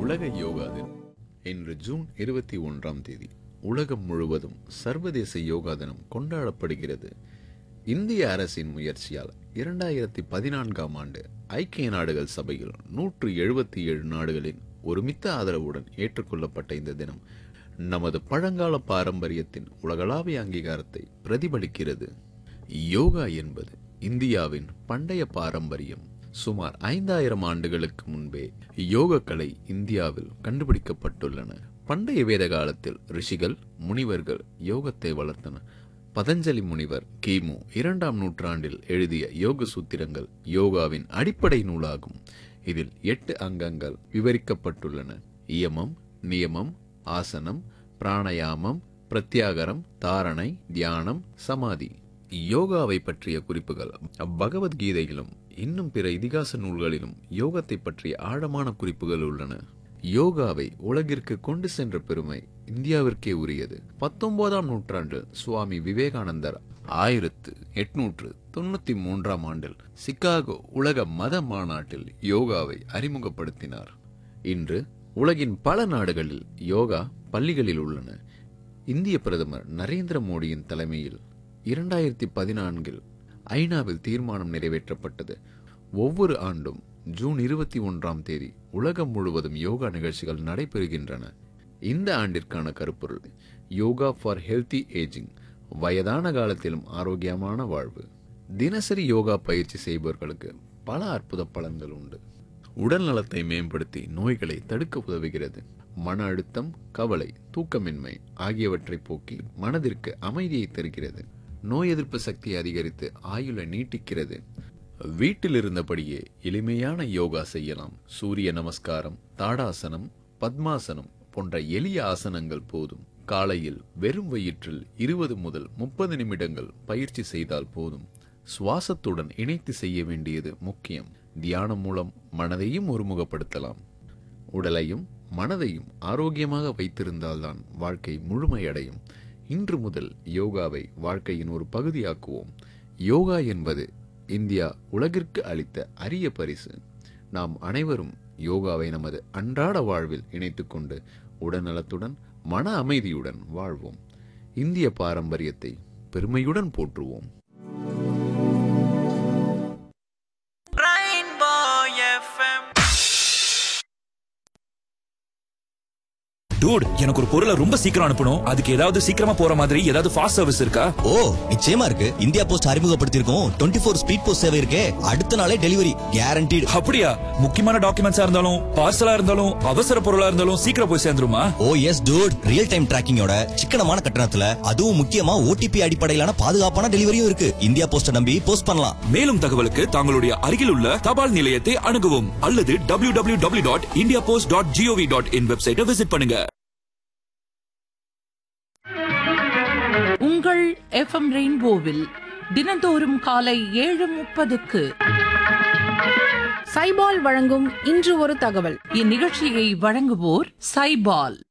உலக யோகா தினம் இன்று ஜூன் இருபத்தி ஒன்றாம் தேதி உலகம் முழுவதும் சர்வதேச யோகா தினம் கொண்டாடப்படுகிறது இந்திய அரசின் முயற்சியால் இரண்டாயிரத்தி பதினான்காம் ஆண்டு ஐக்கிய நாடுகள் சபையில் நூற்று எழுபத்தி ஏழு நாடுகளின் ஒருமித்த ஆதரவுடன் ஏற்றுக்கொள்ளப்பட்ட இந்த தினம் நமது பழங்கால பாரம்பரியத்தின் உலகளாவிய அங்கீகாரத்தை பிரதிபலிக்கிறது யோகா என்பது இந்தியாவின் பண்டைய பாரம்பரியம் சுமார் ஐந்தாயிரம் ஆண்டுகளுக்கு முன்பே யோகக்கலை இந்தியாவில் கண்டுபிடிக்கப்பட்டுள்ளன பண்டைய வேத காலத்தில் ரிஷிகள் முனிவர்கள் யோகத்தை வளர்த்தனர் பதஞ்சலி முனிவர் கிமு இரண்டாம் நூற்றாண்டில் எழுதிய யோக சூத்திரங்கள் யோகாவின் அடிப்படை நூலாகும் இதில் எட்டு அங்கங்கள் விவரிக்கப்பட்டுள்ளன இயமம் நியமம் ஆசனம் பிராணயாமம் பிரத்யாகரம் தாரணை தியானம் சமாதி யோகாவை பற்றிய குறிப்புகள் பகவத்கீதையிலும் இன்னும் பிற இதிகாச நூல்களிலும் யோகத்தை பற்றிய ஆழமான குறிப்புகள் உள்ளன யோகாவை உலகிற்கு கொண்டு சென்ற பெருமை இந்தியாவிற்கே உரியது பத்தொன்பதாம் நூற்றாண்டில் சுவாமி விவேகானந்தர் ஆயிரத்து எட்நூற்று தொண்ணூத்தி மூன்றாம் ஆண்டில் சிகாகோ உலக மத மாநாட்டில் யோகாவை அறிமுகப்படுத்தினார் இன்று உலகின் பல நாடுகளில் யோகா பள்ளிகளில் உள்ளன இந்திய பிரதமர் நரேந்திர மோடியின் தலைமையில் இரண்டாயிரத்தி பதினான்கில் ஐநாவில் தீர்மானம் நிறைவேற்றப்பட்டது ஒவ்வொரு ஆண்டும் ஜூன் இருபத்தி ஒன்றாம் தேதி உலகம் முழுவதும் யோகா நிகழ்ச்சிகள் நடைபெறுகின்றன இந்த ஆண்டிற்கான கருப்பொருள் யோகா ஃபார் ஹெல்தி ஏஜிங் வயதான காலத்திலும் ஆரோக்கியமான வாழ்வு தினசரி யோகா பயிற்சி செய்பவர்களுக்கு பல அற்புத பலன்கள் உண்டு உடல் நலத்தை மேம்படுத்தி நோய்களை தடுக்க உதவுகிறது மன அழுத்தம் கவலை தூக்கமின்மை ஆகியவற்றை போக்கி மனதிற்கு அமைதியை தருகிறது நோய் எதிர்ப்பு சக்தியை அதிகரித்து ஆயுளை நீட்டிக்கிறது வீட்டில் இருந்தபடியே எளிமையான யோகா செய்யலாம் சூரிய நமஸ்காரம் தாடாசனம் பத்மாசனம் போன்ற எளிய ஆசனங்கள் போதும் காலையில் வெறும் வயிற்றில் இருபது முதல் முப்பது நிமிடங்கள் பயிற்சி செய்தால் போதும் சுவாசத்துடன் இணைத்து செய்ய வேண்டியது முக்கியம் தியானம் மூலம் மனதையும் ஒருமுகப்படுத்தலாம் உடலையும் மனதையும் ஆரோக்கியமாக வைத்திருந்தால்தான் வாழ்க்கை முழுமையடையும் இன்று முதல் யோகாவை வாழ்க்கையின் ஒரு பகுதியாக்குவோம் யோகா என்பது இந்தியா உலகிற்கு அளித்த அரிய பரிசு நாம் அனைவரும் யோகாவை நமது அன்றாட வாழ்வில் இணைத்துக்கொண்டு உடல்நலத்துடன் மன அமைதியுடன் வாழ்வோம் இந்திய பாரம்பரியத்தை பெருமையுடன் போற்றுவோம் Rainbow FM. டூட் எனக்கு ஒரு பொருளை ரொம்ப சீக்கிரம் அனுப்பணும் அதுக்கு ஏதாவது சீக்கிரமா போற மாதிரி ஏதாவது ஃபாஸ்ட் சர்வீஸ் இருக்கா ஓ நிச்சயமா இருக்கு இந்தியா போஸ்ட் அறிமுகப்படுத்தியிருக்கோம் டுவெண்ட்டி ஃபோர் ஸ்பீட் போஸ்ட் சேவை இருக்கே அடுத்த நாளே டெலிவரி கேரண்டீடு அப்படியா முக்கியமான டாக்குமெண்ட்ஸா இருந்தாலும் பார்சலா இருந்தாலும் அவசர பொருளா இருந்தாலும் சீக்கிரம் போய் சேர்ந்துருமா oh yes dude real time டிராக்கிங்கோட சிக்கனமான கட்டணத்துல அதுவும் முக்கியமா ஓடிபி அடிப்படையிலான பாதுகாப்பான டெலிவரியும் இருக்கு இந்தியா போஸ்ட நம்பி போஸ்ட் பண்ணலாம் மேலும் தகவலுக்கு தங்களுடைய அருகில் உள்ள தபால் நிலையத்தை அணுகவும் அல்லது W W W dot India post dot gov dot in வெப்சைட்டை விசிட் பண்ணுங்க உங்கள் எஃப்எம் ரெயின்போவில் தினந்தோறும் காலை ஏழு முப்பதுக்கு சைபால் வழங்கும் இன்று ஒரு தகவல் இந்நிகழ்ச்சியை வழங்குவோர் சைபால்